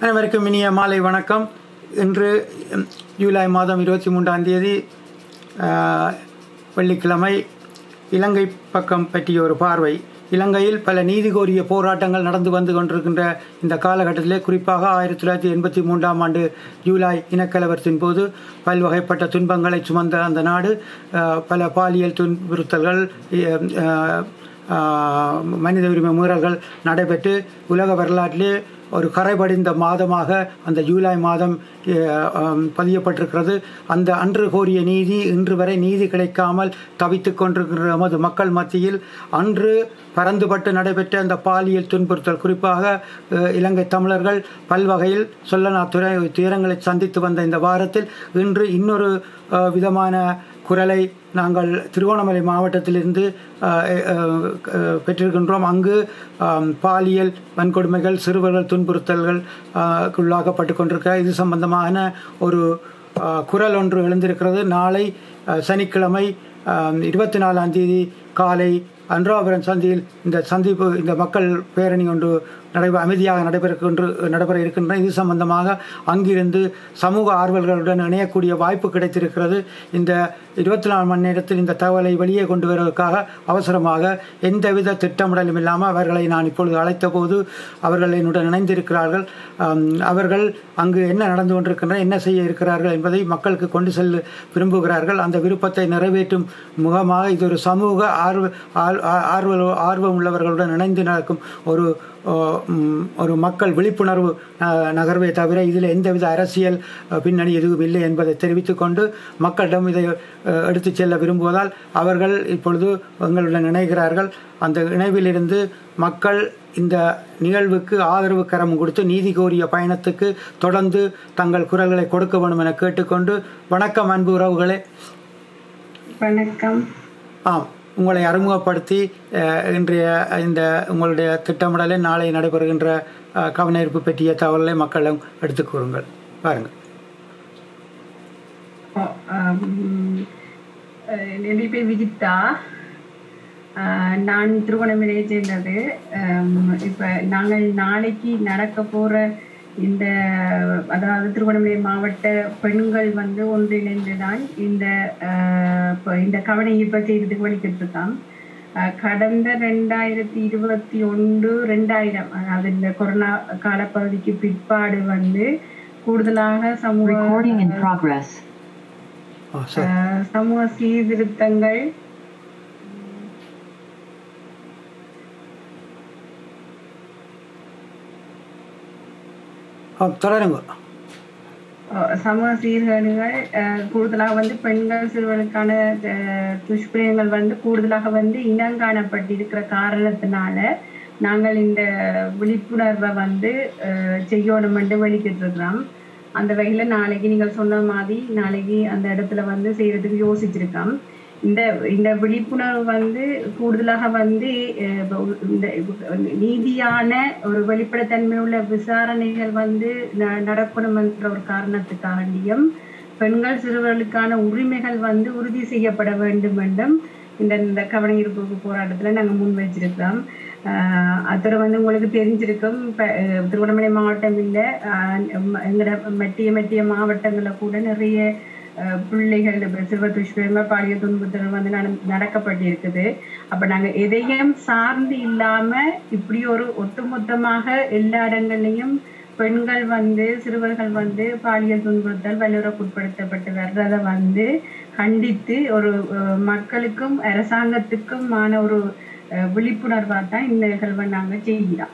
அனைவருக்கும் இனிய மாலை வணக்கம் இன்று ம், ஜூலை மாதம் இருபத்தி மூன்றாம் தேதி ஆஹ், வெள்ளிக்கிழமை இலங்கை பக்கம் பற்றிய ஒரு பார்வை இலங்கையில் பல நீதி கோரிய போராட்டங்கள் நடந்து வந்து கொண்டிருக்கின்ற இந்த காலகட்டத்திலே குறிப்பாக ஆயிரத்தி தொள்ளாயிரத்தி எண்பத்தி மூன்றாம் ஆண்டு ஜூலை இனக்கலவரத்தின் போது பல்வகைப்பட்ட துன்பங்களை சுமந்த அந்த நாடு ஆஹ், பல பாலியல் துன்புறுத்தல்கள் ஆஹ், ஆஹ், மனித உரிமை மீறல்கள் நடைபெற்று உலக வரலாற்றிலே ஒரு கரைபடிந்த மாதமாக அந்த ஜூலை மாதம் அஹ், ஆம், பதியப்பட்டிருக்கிறது அந்த அன்று கோரிய நீதி இன்று வரை நீதி கிடைக்காமல் தவித்துக் கொண்டிருக்கிற நமது மக்கள் மத்தியில் அன்று பரந்துபட்டு நடைபெற்ற அந்த பாலியல் துன்புறுத்தல் குறிப்பாக அஹ், இலங்கை தமிழர்கள் பல்வகையில் சொல்லனா துறை துயரங்களை சந்தித்து வந்த இந்த வாரத்தில் இன்று இன்னொரு அஹ், விதமான குரலை நாங்கள் திருவோணமலை மாவட்டத்திலிருந்து அஹ், அஹ், அஹ், பெற்றிருக்கின்றோம் அங்கு ஆம், பாலியல் வன்கொடுமைகள் சிறுவர்கள் துன்புறுத்தல்கள் அஹ், உள்ளாக்கப்பட்டு கொண்டிருக்க இது சம்பந்தமான ஒரு அஹ், குரல் ஒன்று எழுந்திருக்கிறது நாளை அஹ், சனிக்கிழமை இருபத்தி நாலாம் தேதி காலை அன்றாபுரம் சந்தியில் இந்த சந்திப்பு இந்த மக்கள் பேரணி ஒன்று நடைபெற அமைதியாக நடைபெறுகின்ற நடைபெற இருக்கின்ற இது சம்பந்தமாக அங்கிருந்து சமூக ஆர்வலர்களுடன் இணையக்கூடிய வாய்ப்பு கிடைத்திருக்கிறது இந்த இருபத்தி நாலு மணி நேரத்தில் இந்த தகவலை வெளியே கொண்டு வருவதற்காக அவசரமாக எந்தவித திட்டமிடலும் இல்லாமல் அவர்களை நான் இப்பொழுது அழைத்த போது அவர்கள் என்னுடன் இணைந்திருக்கிறார்கள் ஆம், அவர்கள் அங்கு என்ன நடந்து கொண்டிருக்கின்றன என்ன செய்ய இருக்கிறார்கள் என்பதை மக்களுக்கு கொண்டு செல்ல விரும்புகிறார்கள் அந்த விருப்பத்தை நிறைவேற்றும் முகமாக இது ஒரு சமூக ஆர்வ ஆர்- ஆ- ஆர்வ ஆர்வம் உள்ளவர்களுடன் இணைந்து நடக்கும் ஒரு ஓ, ம், ஒரு மக்கள் விழிப்புணர்வு அஹ், நகர்வே தவிர இதில் எந்தவித அரசியல் அஹ், பின்னணி எதுவும் இல்லை என்பதை தெரிவித்துக் கொண்டு மக்களிடம் இதை அஹ், எடுத்துச் செல்ல விரும்புவதால் அவர்கள் இப்பொழுது எங்களுடன் இணைகிறார்கள் அந்த இணைவிலிருந்து மக்கள் இந்த நிகழ்வுக்கு ஆதரவு கரம் கொடுத்து நீதி கோரிய பயணத்துக்கு தொடர்ந்து தங்கள் குரல்களை கொடுக்க வேண்டும் என கேட்டுக்கொண்டு வணக்கம் அன்பு உறவுகளே வணக்கம் ஆம் உங்களை அறிமுகப்படுத்தி அஹ், இன்றைய இந்த உங்களுடைய திட்டமிடலை நாளை நடைபெறுகின்ற அஹ், கவனஈர்ப்பு பற்றிய தகவலை மக்களிடம் எடுத்துக் கூறுங்கள் பாருங்கள் ஓ, ஆம், அஹ், என்னுடைய பேர் விஜிதா அஹ், நான் திருவண்ணாமலையை சேர்ந்தது ஆம், இப்ப நாங்கள் நாளைக்கு நடக்க போற இந்த அதாவது திருவண்ணாமலை மாவட்ட பெண்கள் வந்து ஒன்றிணைந்து தான் இந்த அஹ், இப்ப இந்த கவன ஈர்ப்பை செய்யறதுக்கு வலிக்கிட்டு இருக்கான் அஹ், கடந்த ரெண்டாயிரத்தி இருபத்தி ஒன்று ரெண்டாயிரம் அதாவது இந்த கொரோனா காலப்பகுதிக்கு பிற்பாடு வந்து கூடுதலாக சமூக Recording in progress. ஆ சரி அஹ் சமூக சீர்திருத்தங்கள் ஆ தொடருங்க அஹ் சமூக சீர்கேடுகள் அஹ் கூடுதலாக வந்து பெண்கள் சிறுவர்களுக்கான அஹ், துஷ்பிரயங்கள் வந்து கூடுதலாக வந்து இனங்காணப்பட்டிருக்கிற காரணத்தினால நாங்கள் இந்த விழிப்புணர்வை வந்து அஹ், செய்யணும் என்று வெளிக்கிட்டு இருக்கிறோம் அந்த வகையில நாளைக்கு நீங்கள் சொன்ன மாதிரி நாளைக்கு அந்த இடத்துல வந்து செய்யறதுக்கு யோசிச்சிருக்கோம் இந்த இந்த விழிப்புணர்வு வந்து கூடுதலாக வந்து அஹ், இப்ப இந்த நீதியான ஒரு வெளிப்படைத்தன்மை உள்ள விசாரணைகள் வந்து ந- நடக்கணும் என்ற ஒரு காரணத்துக்காண்டியும் பெண்கள் சிறுவர்களுக்கான உரிமைகள் வந்து உறுதி செய்யப்பட வேண்டும் என்றும் இந்த இந்த கவன ஈர்ப்பு போராட்டத்துல நாங்க முன் வச்சிருக்கிறோம் ஆஹ் அதோட வந்து உங்களுக்கு தெரிஞ்சிருக்கும் இப்ப, அஹ், திருவண்ணாமலை மாவட்டம் இல்லை எங்கட மெட்டிய மெட்டிய மாவட்டங்கள்ல கூட நிறைய அஹ், பிள்ளைகள் இப்ப சிறுவர் துஷ்பிரயங்கள் பாலியல் துன்புறுத்தல் வந்து நட- நடக்கப்பட்டிருக்குது அப்ப நாங்க எதையும் சார்ந்து இல்லாம இப்படி ஒரு ஒட்டுமொத்தமாக எல்லா இடங்கள்லயும் பெண்கள் வந்து சிறுவர்கள் வந்து பாலியல் துன்புறுத்தல் வல்லுறவுக்குட்படுத்தப்பட்டு வர்றத வந்து கண்டித்து ஒரு அஹ், மக்களுக்கும் அரசாங்கத்துக்குமான ஒரு அஹ், விழிப்புணர்வா தான் இந்த நிகழ்வை நாங்க செய்கிறோம்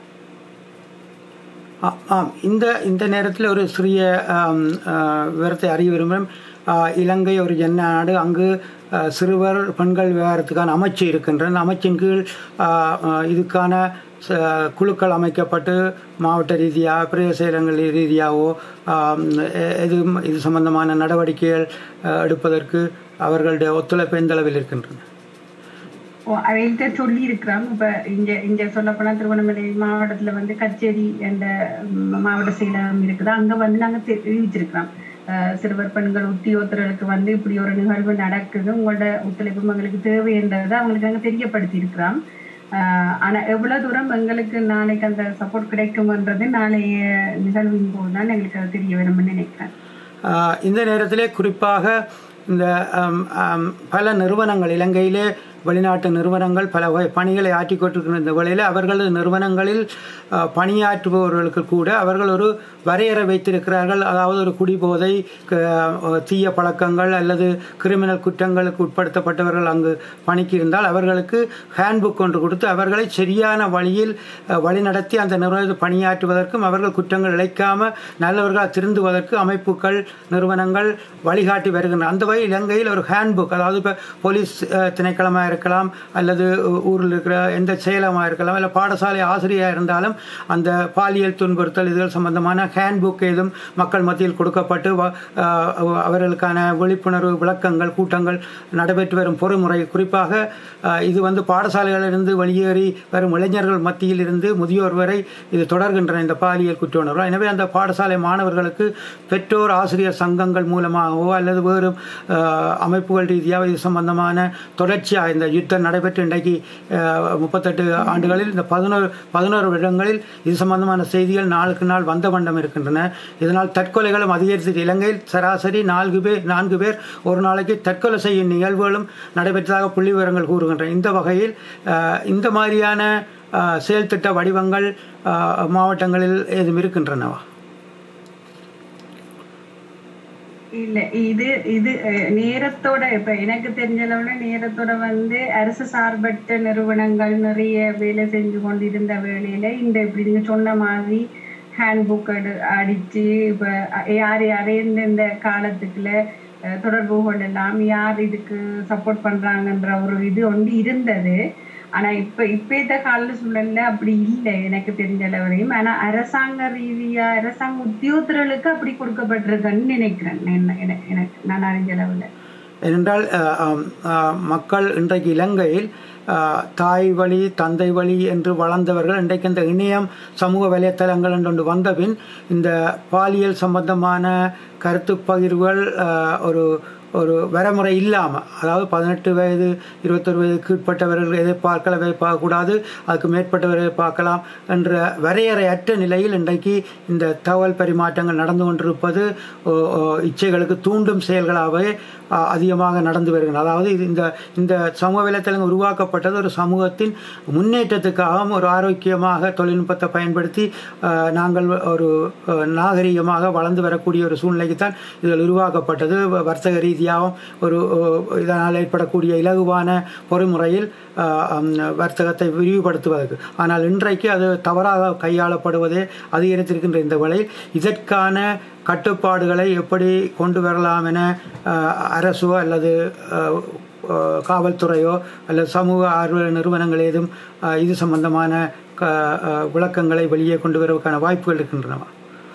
ஆ, ஆம் இந்த இந்த நேரத்தில் ஒரு சிறிய ஆம், ஆ, விவரத்தை அறிய விரும்புகிறேன் ஆ, இலங்கை ஒரு ஜன நாடு அங்கு ஆ, சிறுவர் பெண்கள் விவகாரத்துக்கான அமைச்சு இருக்கின்றன அந்த அமைச்சின் கீழ் ஆ, ஆ, இதுக்கான ச- குழுக்கள் அமைக்கப்பட்டு மாவட்ட ரீதியாக பிரதேச செயலங்கள் ரீதியாகவோ ஆம், எ- இது இது சம்பந்தமான நடவடிக்கைகள் ஆ, எடுப்பதற்கு அவர்களுடைய ஒத்துழைப்பு எந்த அளவில் இருக்கின்றன ஓ, அவைகிட்ட சொல்லி இருக்கிறோம் இப்ப இங்க இங்க சொல்ல போனா திருவண்ணாமலை மாவட்டத்துல வந்து கச்சேரி என்ற ம், மாவட்ட செயலகம் இருக்குது அங்க வந்து நாங்க தெ- தெரிவிச்சிருக்கிறோம் அஹ், சிறுவர் பெண்கள் உத்தியோகத்தர்களுக்கு வந்து இப்படி ஒரு நிகழ்வு நடக்குது உங்களோட ஒத்துழைப்பு எங்களுக்கு தேவை என்றதை அவங்களுக்கு நாங்க தெரியப்படுத்தி இருக்கிறோம் ஆஹ் ஆனா எவ்வளவு தூரம் எங்களுக்கு நாளைக்கு அந்த சப்போர்ட் கிடைக்கும்ன்றது நாளைய நிகழ்வின் போது தான் எங்களுக்கு அது தெரிய வரும்னு நினைக்கிறேன் ஆஹ் இந்த நேரத்திலே குறிப்பாக இந்த ஆம், ஆம், பல நிறுவனங்கள் இலங்கையிலே வெளிநாட்டு நிறுவனங்கள் பல வகை பணிகளை ஆற்றிக் கொண்டிருக்கிற இந்த வேளையில் அவர்களது நிறுவனங்களில் ஆஹ், பணியாற்றுபவர்களுக்கு கூட அவர்கள் ஒரு வரையறை வைத்திருக்கிறார்கள் அதாவது ஒரு குடிபோதை க- தீய பழக்கங்கள் அல்லது கிரிமினல் குற்றங்களுக்கு உட்படுத்தப்பட்டவர்கள் அங்கு பணிக்கு இருந்தால் அவர்களுக்கு ஹேண்ட்புக் ஒன்று கொடுத்து அவர்களை சரியான வழியில் அஹ், வழிநடத்தி அந்த நிறுவனத்தில் பணியாற்றுவதற்கும் அவர்கள் குற்றங்கள் இழைக்காம நல்லவர்களாக திருந்துவதற்கு அமைப்புகள் நிறுவனங்கள் வழிகாட்டி வருகின்றன அந்த வகையில் இலங்கையில் ஒரு ஹேண்ட்புக் அதாவது இப்போ போலீஸ் அஹ், திணைக்களமாக இருக்கலாம் அல்லது ஊ- ஊரில் இருக்கிற எந்த செயலமாக இருக்கலாம் இல்லை பாடசாலை ஆசிரியராக இருந்தாலும் அந்த பாலியல் துன்புறுத்தல் இதுகள் சம்பந்தமான ஹேண்ட்புக் ஏதும் மக்கள் மத்தியில் கொடுக்கப்பட்டு வ- அஹ், அவர்களுக்கான விழிப்புணர்வு விளக்கங்கள் கூட்டங்கள் நடைபெற்று வரும் பொறுமுறை குறிப்பாக அஹ், இது வந்து பாடசாலைகளிலிருந்து வெளியேறி வரும் இளைஞர்கள் மத்தியில் இருந்து முதியோர் வரை இது தொடர்கின்றன இந்த பாலியல் குற்ற உணர்வு எனவே அந்த பாடசாலை மாணவர்களுக்கு பெற்றோர் ஆசிரியர் சங்கங்கள் மூலமாகவோ அல்லது வேறு அஹ், அமைப்புகள் ரீதியாக இது சம்பந்தமான தொடர்ச்சியாக இந்த யுத்தம் நடைபெற்று இன்றைக்கு அஹ், முப்பத்தெட்டு ஆண்டுகளில் இந்த பதினோரு பதினோரு வருடங்களில் இது சம்பந்தமான செய்திகள் நாளுக்கு நாள் வந்த வண்ணம் இருக்கின்றன இதனால் தற்கொலைகளும் அதிகரித்து இலங்கையில் சராசரி நான்கு பேர் நான்கு பேர் ஒரு நாளைக்கு தற்கொலை செய்யும் நிகழ்வுகளும் நடைபெற்றதாக புள்ளி விவரங்கள் கூறுகின்றன இந்த வகையில் அஹ், இந்த மாதிரியான அஹ், செயல் திட்ட வடிவங்கள் அஹ், மாவட்டங்களில் ஏதும் இருக்கின்றனவா இல்ல இது இது அஹ், நேரத்தோட இப்ப எனக்கு தெரிஞ்ச அளவுல நேரத்தோட வந்து அரசு சார்பற்ற நிறுவனங்கள் நிறைய வேலை செஞ்சு கொண்டிருந்த வேலையில இந்த இப்படி நீங்க சொன்ன மாதிரி ஹேண்ட்புக் அடிச்சு இப்ப அஹ், யார் யார் இந்த காலத்துக்குள்ள அஹ், தொடர்பு கொள்ளலாம் யார் இதுக்கு சப்போர்ட் பண்றாங்கன்ற ஒரு இது ஒன்று இருந்தது ஆனா இப்ப இப்ப இந்த கால சூழல்ல அப்படி இல்லை எனக்கு தெரிஞ்ச அளவரையும் ஆனா அரசாங்க ரீதியா அரசாங்க உத்தியோகத்தர்களுக்கு அப்படி கொடுக்கப்பட்டிருக்குன்னு நினைக்கிறேன் என்ன- என- எனக்கு நான் அறிஞ்ச அளவுல ஏனென்றால் அஹ், ஆம், அஹ், மக்கள் இன்றைக்கு இலங்கையில் அஹ், தாய் வழி தந்தை வழி என்று வளர்ந்தவர்கள் இன்றைக்கு இந்த இணையம் சமூக வலைத்தளங்கள் என்று ஒன்று வந்தபின் இந்த பாலியல் சம்பந்தமான கருத்து பகிர்வுகள் அஹ், ஒரு ஒரு வரைமுறை இல்லாமல் அதாவது பதினெட்டு வயது இருபத்தொரு வயதுக்கு உட்பட்டவர்கள் எதை பார்க்கலாம் எதை பார்க்கக்கூடாது அதுக்கு மேற்பட்டவரை பார்க்கலாம் என்ற வரையறையற்ற நிலையில் இன்றைக்கு இந்த தகவல் பரிமாற்றங்கள் நடந்து கொண்டிருப்பது ஓ, ஓ, இச்சைகளுக்கு தூண்டும் செயல்களாகவே ஆ, அதிகமாக நடந்து வருகின்றன அதாவது இது இந்த இந்த சமூக வலைத்தளங்கள் உருவாக்கப்பட்டது ஒரு சமூகத்தின் முன்னேற்றத்துக்காகவும் ஒரு ஆரோக்கியமாக தொழில்நுட்பத்தை பயன்படுத்தி ஆ, நாங்கள் ஒரு ஆ, நாகரிகமாக வளர்ந்து வரக்கூடிய ஒரு சூழ்நிலைக்கு தான் இதில் உருவாக்கப்பட்டது வ- வர்த்தக ரீதியாகவும் ஒரு ஓ, இதனால் ஏற்படக்கூடிய இலகுவான பொறிமுறையில் ஆ, அம், வர்த்தகத்தை விரிவுபடுத்துவதற்கு ஆனால் இன்றைக்கு அது தவறாக கையாளப்படுவதே அதிகரித்திருக்கின்ற இந்த வேளையில் இதற்கான கட்டுப்பாடுகளை எப்படி கொண்டு வரலாம் என அஹ், அரசோ அல்லது அஹ், அஹ், காவல்துறையோ அல்லது சமூக ஆர்வ நிறுவனங்கள் ஏதும் அஹ், இது சம்பந்தமான க- அஹ், விளக்கங்களை வெளியே கொண்டு வருவதற்கான வாய்ப்புகள் இருக்கின்றனவா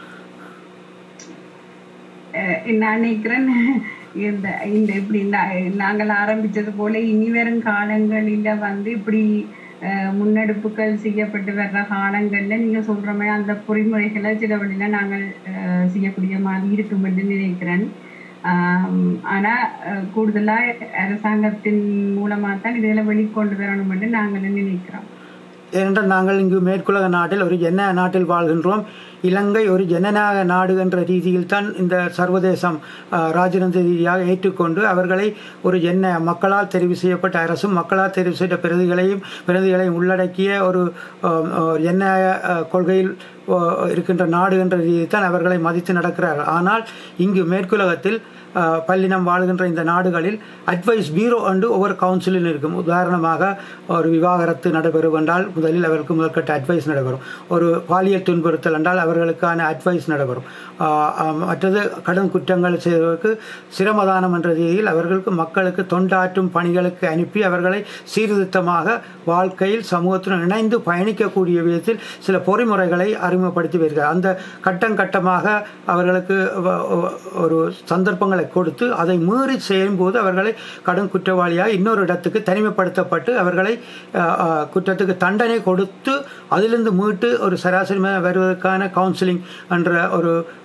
அஹ் நான் நினைக்கிறேன் இந்த இந்த இப்படி நா- நாங்கள் ஆரம்பிச்சது போல இனி வரும் காலங்களில வந்து இப்படி அஹ், முன்னெடுப்புகள் செய்யப்பட்டு வர்ற காலங்கள்ல நீங்க சொல்ற மாதிரி அந்த பொறிமுறைகளை சில வழியில நாங்கள் அஹ், செய்யக்கூடிய மாதிரி இருக்கும் என்று நினைக்கிறேன் ஆம், ஆனா அஹ், கூடுதலா அரசாங்கத்தின் மூலமா தான் இதெல்லாம் வெளிக்கொண்டு வரணும் என்று நாங்கள் நினைக்கிறோம் ஏனென்றால் நாங்கள் இங்கு மேற்குலக நாட்டில் ஒரு ஜன நாட்டில் வாழ்கின்றோம் இலங்கை ஒரு ஜனநாயக நாடு என்ற ரீதியில் தான் இந்த சர்வதேசம் அஹ், ராஜதந்திர ரீதியாக ஏற்றுக்கொண்டு அவர்களை ஒரு ஜன மக்களால் தெரிவு செய்யப்பட்ட அரசும் மக்களால் தெரிவு செய்த பிரதிகளையும் பிரதிகளையும் உள்ளடக்கிய ஒரு அஹ், அஹ், ஜனநாயக அஹ், கொள்கையில் அஹ், இருக்கின்ற நாடு என்ற ரீதியில் தான் அவர்களை மதித்து நடக்கிறார்கள் ஆனால் இங்கு மேற்குலகத்தில் அஹ், பல்லினம் வாழ்கின்ற இந்த நாடுகளில் அட்வைஸ் பீரோ என்று ஒவ்வொரு கவுன்சிலில் இருக்கும் உதாரணமாக ஒரு விவாகரத்து நடைபெறும் என்றால் முதலில் அவர்களுக்கு முதற்கட்ட அட்வைஸ் நடைபெறும் ஒரு பாலியல் துன்புறுத்தல் என்றால் அவர்களுக்கான அட்வைஸ் நடைபெறும் ஆஹ் ஆஹ் மற்றது கடும் குற்றங்கள் செய்வதற்கு சிரமதானம் என்ற ரீதியில் அவர்களுக்கு மக்களுக்கு தொண்டாற்றும் பணிகளுக்கு அனுப்பி அவர்களை சீர்திருத்தமாக வாழ்க்கையில் சமூகத்துடன் இணைந்து பயணிக்கக்கூடிய விதத்தில் சில பொறிமுறைகளை அறிமுகப்படுத்தி வருகிறார் அந்த கட்டம் கட்டமாக அவர்களுக்கு வ- வ- ஒரு சந்தர்ப்பங்களை கொடுத்து அதை மீறி செய்யும்போது அவர்களை கடும் குற்றவாளியாக இன்னொரு இடத்துக்கு தனிமைப்படுத்தப்பட்டு அவர்களை ஆஹ், ஆஹ், குற்றத்துக்கு தண்டனை கொடுத்து அதிலிருந்து மீட்டு ஒரு சராசரி வருவதற்கான கவுன்சிலிங் என்ற ஒரு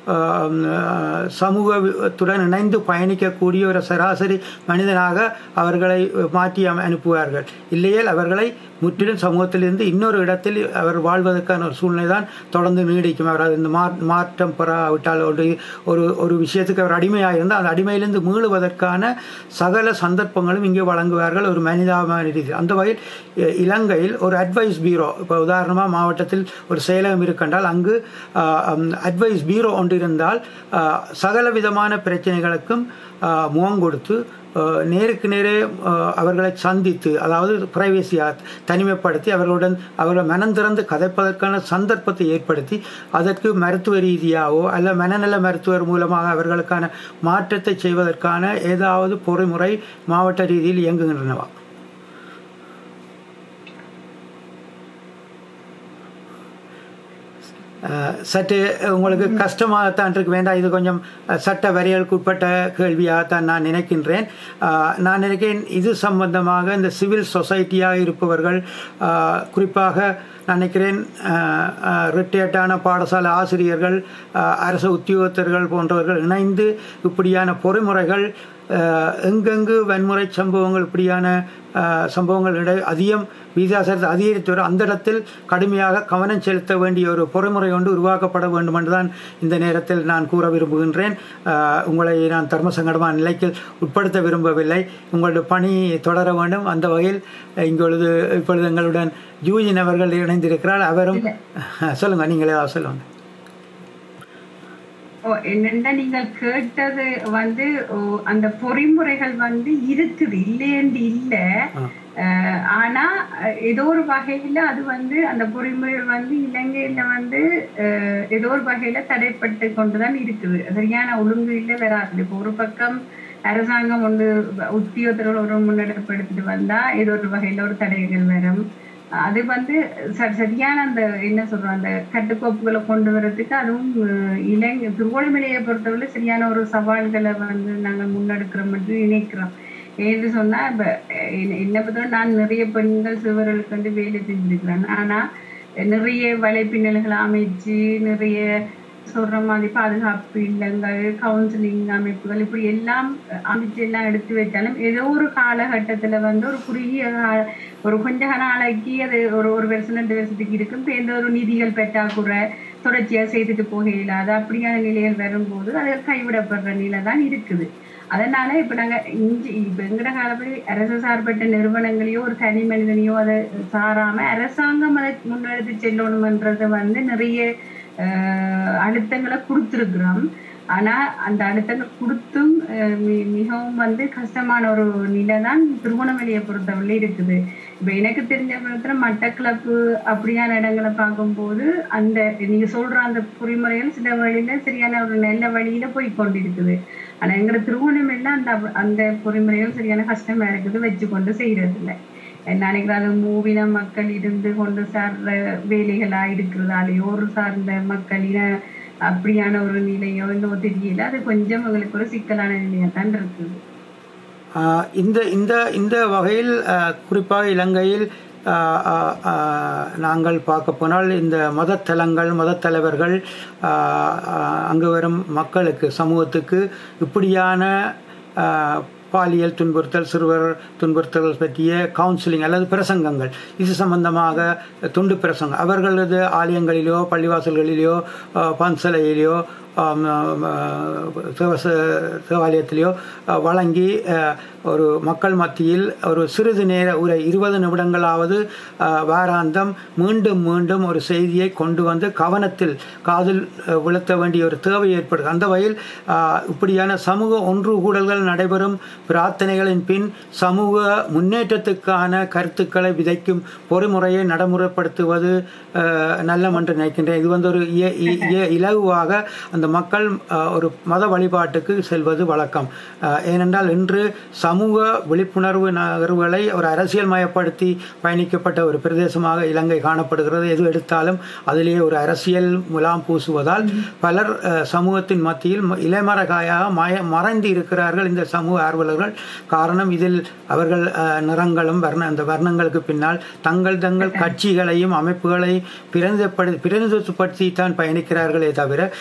ஆம், ஆஹ், சமூகத்துடன் இணைந்து பயணிக்கக்கூடிய ஒரு சராசரி மனிதனாக அவர்களை மாற்றி அம- அனுப்புவார்கள் இல்லையேல் அவர்களை முற்றிலும் சமூகத்திலிருந்து இன்னொரு இடத்தில் அவர் வாழ்வதற்கான ஒரு சூழ்நிலை தான் தொடர்ந்து நீடிக்கும் அவர் இந்த மா மாற்றம் பெறாவிட்டால் ஒரு ஒரு ஒரு விஷயத்துக்கு அவர் அடிமையாக இருந்தால் அந்த அடிமையிலிருந்து மீளுவதற்கான சகல சந்தர்ப்பங்களும் இங்கே வழங்குவார்கள் ஒரு மனிதாபிமான ரீதியில் அந்த வகையில் இ- இலங்கையில் ஒரு அட்வைஸ் பீரோ இப்போ உதாரணமாக மாவட்டத்தில் ஒரு செயலகம் இருக்கின்றால் அங்கு அட்வைஸ் பீரோ ஒன்று இருந்தால் ஆ, சகல விதமான பிரச்சனைகளுக்கும் ஆ, முகம் கொடுத்து ஆ, நேருக்கு நேரே ஆ, அவர்களை சந்தித்து அதாவது பிரைவேசியாக தனிமைப்படுத்தி அவர்களுடன் அவர்கள் மனம் திறந்து கதைப்பதற்கான சந்தர்ப்பத்தை ஏற்படுத்தி அதற்கு மருத்துவ ரீதியாகவோ அல்ல மனநல மருத்துவர் மூலமாக அவர்களுக்கான மாற்றத்தை செய்வதற்கான ஏதாவது பொறிமுறை மாவட்ட ரீதியில் இயங்குகின்றனவா அஹ், சற்று உங்களுக்கு கஷ்டமாகத்தான் இருக்கு வேண்டாம் இது கொஞ்சம் அஹ், சட்ட வரையலுக்கு உட்பட்ட கேள்வியாகத்தான் நான் நினைக்கின்றேன் அஹ், நான் நினைக்கிறேன் இது சம்பந்தமாக இந்த சிவில் சொசைட்டியாக இருப்பவர்கள் அஹ், குறிப்பாக நான் நினைக்கிறேன் ரிட்டையர்டான பாடசாலை ஆசிரியர்கள் அஹ், அரசு உத்தியோகத்தர்கள் போன்றவர்கள் இணைந்து இப்படியான பொறிமுறைகள் அஹ், எங்கெங்கு வன்முறை சம்பவங்கள் இப்படியான அஹ், சம்பவங்கள் இடை- அதிகம் விகிதாசாரத்தை அதிகரித்து வரும் அந்த இடத்தில் கடுமையாக கவனம் செலுத்த வேண்டிய ஒரு பொறிமுறை ஒன்று உருவாக்கப்பட வேண்டும் என்றுதான் இந்த நேரத்தில் நான் கூற விரும்புகின்றேன் அஹ், உங்களை நான் தர்ம சங்கடமான நிலைக்கு உட்படுத்த விரும்பவில்லை உங்களுடைய பணி தொடர வேண்டும் அந்த வகையில் இங்கொழுது இப்பொழுது எங்களுடன் யூஜின் அவர்கள் இணைந்திருக்கிறார் அவரும் சொல்லுங்க நீங்களே ஏதாவது சொல்லுங்க ஓ, என்னன்னா நீங்கள் கேட்டது வந்து ஓ, அந்த பொறிமுறைகள் வந்து இருக்குது இல்லையென்று இல்ல ஆ. அஹ், ஆனா அஹ், ஏதோ ஒரு வகையில அது வந்து அந்த பொறிமுறைகள் வந்து இலங்கையில வந்து அஹ், ஏதோ ஒரு வகையில தடைப்பட்டு கொண்டுதான் இருக்குது சரியான ஒழுங்கு இல்ல வராது இப்போ ஒரு பக்கம் அரசாங்கம் ஒன்று உத்தியோகத்தர்கள் ஒரு முன்னெடுப்பு எடுத்துட்டு வந்தா ஏதோ ஒரு வகையில ஒரு தடைகள் வரும் அது வந்து ச- சரியான அந்த என்ன சொல்றோம் அந்த கட்டுக்கோப்புகளை கொண்டு வர்றதுக்கு அதுவும் அஹ், இலங்கை திருவோணமலையை பொறுத்தவரை சரியான ஒரு சவால்களை வந்து நாங்கள் முன்னெடுக்கிறோம் என்று நினைக்கிறோம் ஏன்னு சொன்னா இப்ப அஹ், என்ன- என்னை பொறுத்தவரை நான் நிறைய பெண்கள் சிறுவர்களுக்கு வந்து வேலை செஞ்சிருக்கிறேன் ஆனா நிறைய வலைப்பின்னல்களை அமைச்சு நிறைய சொல்ற மாதிரி பாதுகாப்பு இல்லங்கள் கவுன்சிலிங் அமைப்புகள் இப்படி எல்லாம் அமைச்சு எல்லாம் எடுத்து வச்சாலும் ஏதோ ஒரு காலகட்டத்துல வந்து ஒரு குறுகிய கால ஒரு கொஞ்ச நாளைக்கு அது ஒரு ஒரு வருஷம் ரெண்டு வருஷத்துக்கு இருக்கும் இப்ப எந்த ஒரு நிதிகள் பெற்றாக்குறை தொடர்ச்சியா செய்துட்டு போக இயலாது அப்படியான நிலைகள் வரும்போது அது கைவிடப்படுற நிலை தான் இருக்குது அதனால இப்ப நாங்க இஞ்சி இப்ப எங்கட காலப்படி அரசு சார்பற்ற நிறுவனங்களையோ ஒரு தனி மனிதனையோ அதை சாராம அரசாங்கம் அதை முன்னெடுத்து செல்லணும்ன்றத வந்து நிறைய ஆஹ் அழுத்தங்களை கொடுத்துருக்குறோம் ஆனா அந்த அழுத்தங்கள் கொடுத்தும் ஆஹ் மி- மிகவும் வந்து கஷ்டமான ஒரு நிலை தான் திருவண்ணாமலையை பொறுத்தவரை இருக்குது இப்ப எனக்கு தெரிஞ்ச விதத்துல மட்டக்களப்பு அப்படியான இடங்களை பார்க்கும்போது அந்த நீங்க சொல்ற அந்த பொறிமுறைகள் சில வழியில சரியான ஒரு நல்ல வழியில போய் கொண்டிருக்குது ஆனா எங்க திருவண்ணாமலையில அந்த அந்த பொறிமுறைகள் சரியான கஷ்டமா இருக்குது வச்சு கொண்டு செய்யறது இல்லை நினைக்கிறேன் அது மூவின மக்கள் இருந்து கொண்டு சார்ந்த வேலைகளா இருக்கிறதாலேயோ ஒரு சார்ந்த மக்களின அப்படியான ஒரு நிலையோ இன்னோ தெரியல அது கொஞ்சம் எங்களுக்கு ஒரு சிக்கலான நிலையா தான் இருக்குது ஆஹ் இந்த இந்த இந்த வகையில் ஆஹ் குறிப்பாக இலங்கையில் ஆஹ் ஆஹ் ஆஹ் நாங்கள் பார்க்க போனால் இந்த மதத்தலங்கள் மதத்தலைவர்கள் ஆஹ் ஆஹ் அங்கு வரும் மக்களுக்கு சமூகத்துக்கு இப்படியான ஆஹ் பாலியல் துன்புறுத்தல் சிறுவர் துன்புறுத்தல் பற்றிய கவுன்சிலிங் அல்லது பிரசங்கங்கள் இது சம்பந்தமாக துண்டு பிரசங்கம் அவர்களது ஆலயங்களிலோ பள்ளிவாசல்களிலோ ஆஹ் பன்சலையிலோ ஆம், ஆம், ஆஹ், தேவச தேவாலயத்திலேயோ ஆஹ், வழங்கி ஆஹ், ஒரு மக்கள் மத்தியில் ஒரு சிறிது நேர உரை இருபது நிமிடங்களாவது ஆஹ், வாராந்தம் மீண்டும் மீண்டும் ஒரு செய்தியை கொண்டு வந்து கவனத்தில் காதில் ஆஹ், விழுத்த வேண்டிய ஒரு தேவை ஏற்படுது அந்த வகையில் ஆஹ், இப்படியான சமூக ஒன்று கூடல்கள் நடைபெறும் பிரார்த்தனைகளின் பின் சமூக முன்னேற்றத்துக்கான கருத்துக்களை விதைக்கும் பொறிமுறையை நடைமுறைப்படுத்துவது ஆஹ், நல்லம் என்று நினைக்கின்றேன் இது வந்து ஒரு இய- இ- இய- இலகுவாக அந்த மக்கள் ஆஹ், ஒரு மத வழிபாட்டுக்கு செல்வது வழக்கம் ஆஹ், ஏனென்றால் இன்று சமூக விழிப்புணர்வு நகர்வுகளை ஒரு அரசியல் மயப்படுத்தி பயணிக்கப்பட்ட ஒரு பிரதேசமாக இலங்கை காணப்படுகிறது எது எடுத்தாலும் அதிலேயே ஒரு அரசியல் முலாம் பூசுவதால் பலர் ஆஹ், சமூகத்தின் மத்தியில் ம- இலைமரகாயாக மய மறைந்து இருக்கிறார்கள் இந்த சமூக ஆர்வலர்கள் காரணம் இதில் அவர்கள் ஆஹ், நிறங்களும் வர்ண அந்த வர்ணங்களுக்கு பின்னால் தங்கள் தங்கள் கட்சிகளையும் அமைப்புகளை பிரதிநிதிப்படு பிரதிநிதித்துவப்படுத்தி தான் பயணிக்கிறார்களே தவிர இந்த சமூக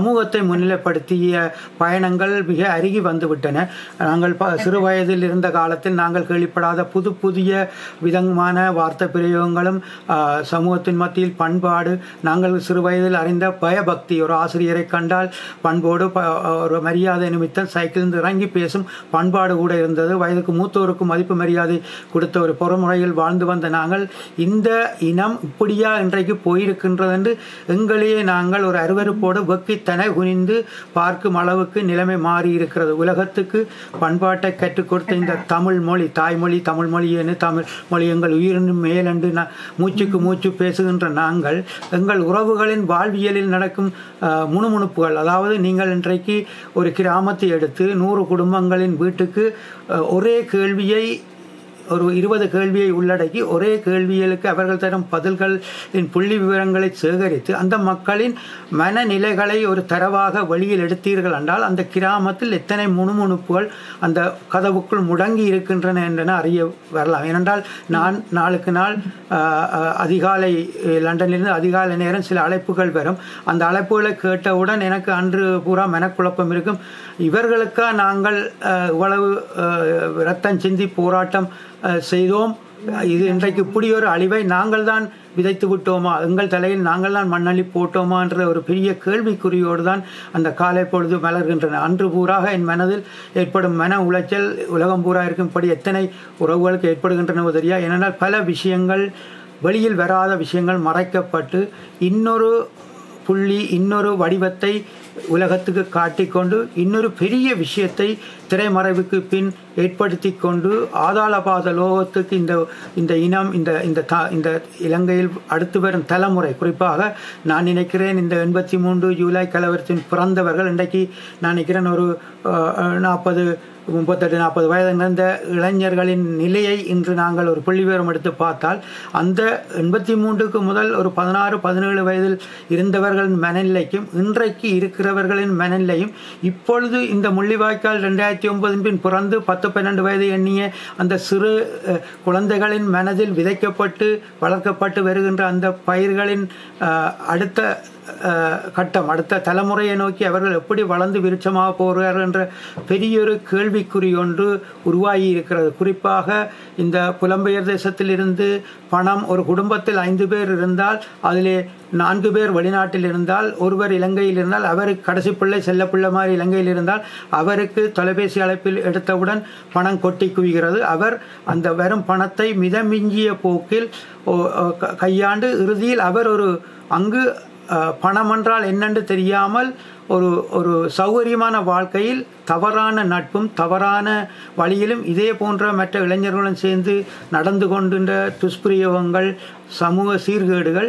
சமூகத்தை முன்னிலைப்படுத்திய பயணங்கள் மிக அருகி வந்துவிட்டன நாங்கள் ப- சிறு வயதில் இருந்த காலத்தில் நாங்கள் கேள்விப்படாத புது புதிய விதமான வார்த்தை பிரயோகங்களும் ஆ, சமூகத்தின் மத்தியில் பண்பாடு நாங்கள் சிறு வயதில் அறிந்த பயபக்தி ஒரு ஆசிரியரை கண்டால் பண்போடு ப- ஒரு மரியாதை நிமித்தம் சைக்கிளில் இறங்கி பேசும் பண்பாடு கூட இருந்தது வயதுக்கு மூத்தோருக்கு மதிப்பு மரியாதை கொடுத்த ஒரு பொறுமுறையில் வாழ்ந்து வந்த நாங்கள் இந்த இனம் இப்படியா இன்றைக்கு போயிருக்கின்றது என்று எங்களையே நாங்கள் ஒரு அருவருப்போடு வெக்கித்தனை குனிந்து பார்க்கும் அளவுக்கு நிலைமை மாறி இருக்கிறது உலகத்துக்கு பண்பாட்டை கற்றுக் கொடுத்த இந்த தமிழ் மொழி தாய்மொழி தமிழ் மொழி என்று தமிழ் மொழி எங்கள் உயிரினும் மேலென்று நா- மூச்சுக்கு மூச்சு பேசுகின்ற நாங்கள் எங்கள் உறவுகளின் வாழ்வியலில் நடக்கும் அஹ், முணுமுணுப்புகள் அதாவது நீங்கள் இன்றைக்கு ஒரு கிராமத்தை எடுத்து நூறு குடும்பங்களின் வீட்டுக்கு அஹ், ஒரே கேள்வியை ஒரு இருபது கேள்வியை உள்ளடக்கி ஒரே கேள்விகளுக்கு அவர்கள் தரும் பதில்களின் புள்ளி விவரங்களை சேகரித்து அந்த மக்களின் மனநிலைகளை ஒரு தரவாக வெளியில் எடுத்தீர்கள் என்றால் அந்த கிராமத்தில் எத்தனை முணுமுணுப்புகள் அந்த கதவுக்குள் முடங்கி இருக்கின்றன என்றன அறிய வரலாம் ஏனென்றால் நான் நாளுக்கு நாள் ஆஹ், ஆஹ், அதிகாலை அஹ், லண்டனிலிருந்து அதிகாலை நேரம் சில அழைப்புகள் வரும் அந்த அழைப்புகளை கேட்டவுடன் எனக்கு அன்று பூரா மனக்குழப்பம் இருக்கும் இவர்களுக்கா நாங்கள் ஆஹ், இவ்வளவு ஆஹ், ரத்தம் சிந்தி போராட்டம் ஆஹ், செய்தோம் இது இன்றைக்கு இப்படி ஒரு அழிவை நாங்கள் தான் விதைத்து விட்டோமா எங்கள் தலையில் நாங்கள் தான் மண்ணள்ளி போட்டோமா என்ற ஒரு பெரிய கேள்விக்குறியோடு தான் அந்த காலை பொழுது மலர்கின்றன அன்று பூராக என் மனதில் ஏற்படும் மன உளைச்சல் உலகம் பூரா இருக்கும்படி எத்தனை உறவுகளுக்கு ஏற்படுகின்றனவோ தெரியா ஏனென்றால் பல விஷயங்கள் வெளியில் வராத விஷயங்கள் மறைக்கப்பட்டு இன்னொரு புள்ளி இன்னொரு வடிவத்தை உலகத்துக்கு காட்டிக்கொண்டு இன்னொரு பெரிய விஷயத்தை திரைமறைவுக்கு பின் ஏற்படுத்தி கொண்டு ஆதாளபாத லோகத்துக்கு இந்த இந்த இனம் இந்த இந்த த- இந்த இலங்கையில் அடுத்து வரும் தலைமுறை குறிப்பாக நான் நினைக்கிறேன் இந்த எண்பத்தி மூன்று ஜூலை கலவரத்தின் பிறந்தவர்கள் இன்றைக்கு நான் நினைக்கிறேன் ஒரு நாற்பது முப்பத்தெட்டு நாற்பது வயது நிறைந்த இளைஞர்களின் நிலையை இன்று நாங்கள் ஒரு புள்ளிவிவரம் எடுத்து பார்த்தால் அந்த எண்பத்தி மூன்றுக்கு முதல் ஒரு பதினாறு பதினேழு வயதில் இருந்தவர்களின் மனநிலைக்கும் இன்றைக்கு இருக்கிறவர்களின் மனநிலையும் இப்பொழுது இந்த முள்ளிவாய்க்கால் ரெண்டாயிரத்தி ஒன்பதின் பின் பிறந்து பத்து பன்னெண்டு வயது எண்ணிய அந்த சிறு அஹ், குழந்தைகளின் மனதில் விதைக்கப்பட்டு வளர்க்கப்பட்டு வருகின்ற அந்த பயிர்களின் அஹ், அடுத்த அஹ், கட்டம் அடுத்த தலைமுறையை நோக்கி அவர்கள் எப்படி வளர்ந்து விருட்சமாக போகிறார்கள் என்ற பெரியொரு கேள்விக்குறி ஒன்று உருவாகி இருக்கிறது குறிப்பாக இந்த புலம்பெயர் தேசத்திலிருந்து பணம் ஒரு குடும்பத்தில் ஐந்து பேர் இருந்தால் அதிலே நான்கு பேர் வெளிநாட்டில் இருந்தால் ஒருவர் இலங்கையில் இருந்தால் அவருக்கு கடைசி பிள்ளை செல்ல பிள்ளை மாதிரி இலங்கையில் இருந்தால் அவருக்கு தொலைபேசி அழைப்பில் எடுத்தவுடன் பணம் கொட்டி குவிகிறது அவர் அந்த வரும் பணத்தை மிதமிஞ்சிய போக்கில் ஓ- ஓ- க- கையாண்டு இறுதியில் அவர் ஒரு அங்கு அஹ், பணம் என்றால் என்னென்று தெரியாமல் ஒரு ஒரு சௌகரியமான வாழ்க்கையில் தவறான நட்பும் தவறான வழியிலும் இதே போன்ற மற்ற இளைஞர்களுடன் சேர்ந்து நடந்து கொண்டிருந்த துஷ்பிரயோகங்கள் சமூக சீர்கேடுகள்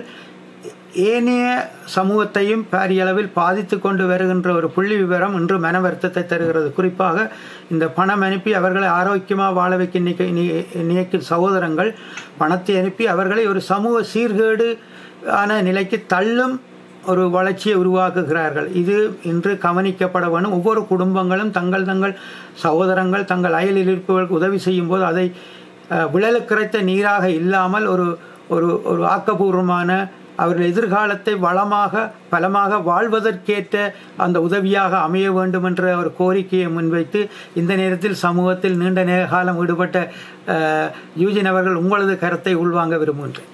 ஏனைய சமூகத்தையும் பாரிய அளவில் பாதித்து கொண்டு வருகின்ற ஒரு புள்ளி விவரம் இன்று மன வருத்தத்தை தருகிறது குறிப்பாக இந்த பணம் அனுப்பி அவர்களை ஆரோக்கியமாக வாழ வைக்க நினைக்க- நி- நினைக்கும் சகோதரங்கள் பணத்தை அனுப்பி அவர்களை ஒரு சமூக சீர்கேடு ஆன நிலைக்கு தள்ளும் ஒரு வளர்ச்சியை உருவாக்குகிறார்கள் இது இன்று கவனிக்கப்பட வேண்டும் ஒவ்வொரு குடும்பங்களும் தங்கள் தங்கள் சகோதரங்கள் தங்கள் அயலில் இருப்பவர்களுக்கு உதவி செய்யும் போது அதை அஹ், விழலுக்கிறைத்த நீராக இல்லாமல் ஒரு ஒரு ஒரு ஆக்கப்பூர்வமான அவர்கள் எதிர்காலத்தை வளமாக பலமாக வாழ்வதற்கேற்ற அந்த உதவியாக அமைய வேண்டும் என்ற ஒரு கோரிக்கையை முன்வைத்து இந்த நேரத்தில் சமூகத்தில் நீண்ட நேர காலம் ஈடுபட்ட அஹ், யூஜின் அவர்கள் உங்களது கருத்தை உள்வாங்க விரும்புகின்றேன்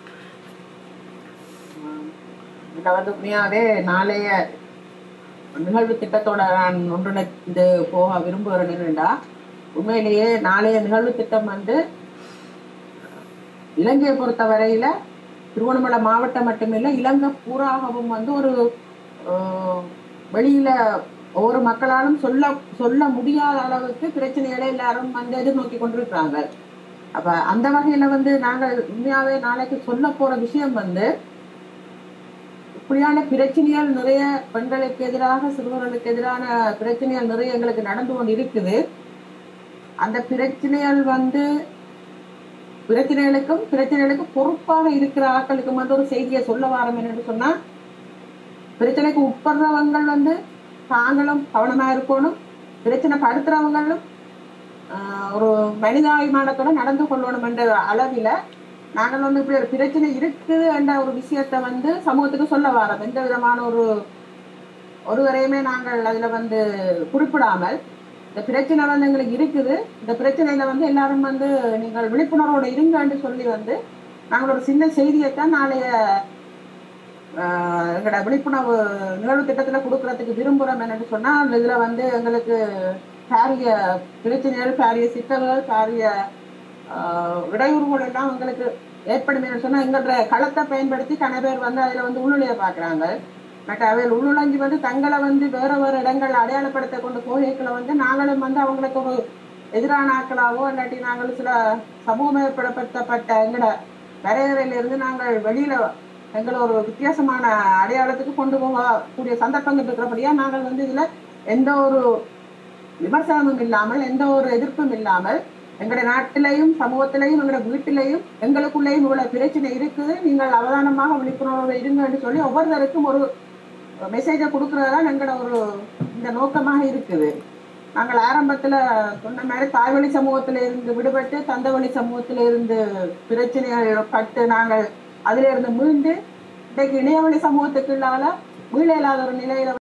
இதுல வந்து உண்மையாவே நாளைய நிகழ்வு திட்டத்தோட நான் ஒன்றிணைந்து போக விரும்புகிறேன் என்னடா உண்மையிலேயே நாளைய நிகழ்வு திட்டம் வந்து இலங்கையை பொறுத்த வரையில திருவண்ணாமலை மாவட்டம் மட்டுமில்லை இலங்கை பூராகவும் வந்து ஒரு ஆஹ், வெளியில ஒவ்வொரு மக்களாலும் சொல்ல சொல்ல முடியாத அளவுக்கு பிரச்சனைகளை எல்லாரும் வந்து எதிர்நோக்கி கொண்டிருக்கிறாங்க அப்ப அந்த வகையில வந்து நாங்கள் உண்மையாவே நாளைக்கு சொல்ல போற விஷயம் வந்து இப்படியான பிரச்சனைகள் நிறைய பெண்களுக்கு எதிராக சிறுவர்களுக்கு எதிரான பிரச்சனைகள் நிறைய எங்களுக்கு நடந்து கொண்டு இருக்குது அந்த பிரச்சனைகள் வந்து பிரச்சனைகளுக்கும் பிரச்சனைகளுக்கு பொறுப்பாக இருக்கிற ஆட்களுக்கும் வந்து ஒரு செய்தியை சொல்ல வாரம் என்னன்னு சொன்னா பிரச்சனைக்கு உட்படுறவங்க வந்து தாங்களும் கவனமா இருக்கணும் பிரச்சனை படுத்துறவங்களும் ஆஹ், ஒரு மனிதாபிமானத்தோட நடந்து கொள்ளணும் என்ற அளவில நாங்கள் வந்து இப்படி ஒரு பிரச்சனை இருக்குது என்ற ஒரு விஷயத்த வந்து சமூகத்துக்கு சொல்ல வரோம் எந்த விதமான ஒரு ஒருவரையுமே நாங்கள் அதுல வந்து குறிப்பிடாமல் இந்த பிரச்சனை வந்து எங்களுக்கு இருக்குது இந்த பிரச்சனையில வந்து எல்லாரும் வந்து நீங்கள் விழிப்புணர்வோட இருங்கன்னு சொல்லி வந்து நாங்கள் ஒரு சின்ன செய்தியைத்தான் நாளைய ஆஹ், எங்களோட விழிப்புணர்வு நிகழ்வு திட்டத்துல கொடுக்கறதுக்கு விரும்புகிறோம் என்னன்னு சொன்னால் இதுல வந்து எங்களுக்கு பாரிய பிரச்சனைகள் பாரிய சிக்கல்கள் பாரிய ஆஹ், இடையூறுகள் எல்லாம் எங்களுக்கு ஏற்படும் என்று சொன்னா எங்களோட களத்தை பயன்படுத்தி கன பேர் வந்து அதுல வந்து உள்நுழைய பாக்குறாங்க பட் அவையில் உள்ளுழைஞ்சு வந்து தங்களை வந்து வேற வேற இடங்கள் அடையாளப்படுத்த கொண்டு கோயில்களை வந்து நாங்களும் வந்து அவங்களுக்கு ஒரு எதிரான ஆட்களாவோ இல்லாட்டி நாங்கள் சில சமூகமயப்படுத்தப்பட்ட எங்களோட வரையறையில இருந்து நாங்கள் வெளியில எங்களை ஒரு வித்தியாசமான அடையாளத்துக்கு கொண்டு போகக்கூடிய சந்தர்ப்பங்கள் இருக்கிறபடியா நாங்கள் வந்து இதுல எந்த ஒரு விமர்சனமும் இல்லாமல் எந்த ஒரு எதிர்ப்பும் இல்லாமல் எங்களுடைய நாட்டிலையும் சமூகத்திலையும் எங்களுடைய வீட்டிலையும் எங்களுக்குள்ளேயும் இவ்வளவு பிரச்சனை இருக்குது நீங்கள் அவதானமாக விழிப்புணர்வு இருங்கன்னு சொல்லி ஒவ்வொருத்தருக்கும் ஒரு மெசேஜை கொடுக்கறதா எங்களோட ஒரு இந்த நோக்கமாக இருக்குது நாங்கள் ஆரம்பத்துல சொன்ன மாதிரி தாய்வழி சமூகத்தில இருந்து விடுபட்டு தந்தவழி சமூகத்தில இருந்து பிரச்சனைகள் பட்டு நாங்கள் அதிலிருந்து மீண்டு இன்றைக்கு இணையவழி சமூகத்துக்குள்ளால மீள இல்லாத ஒரு நிலையில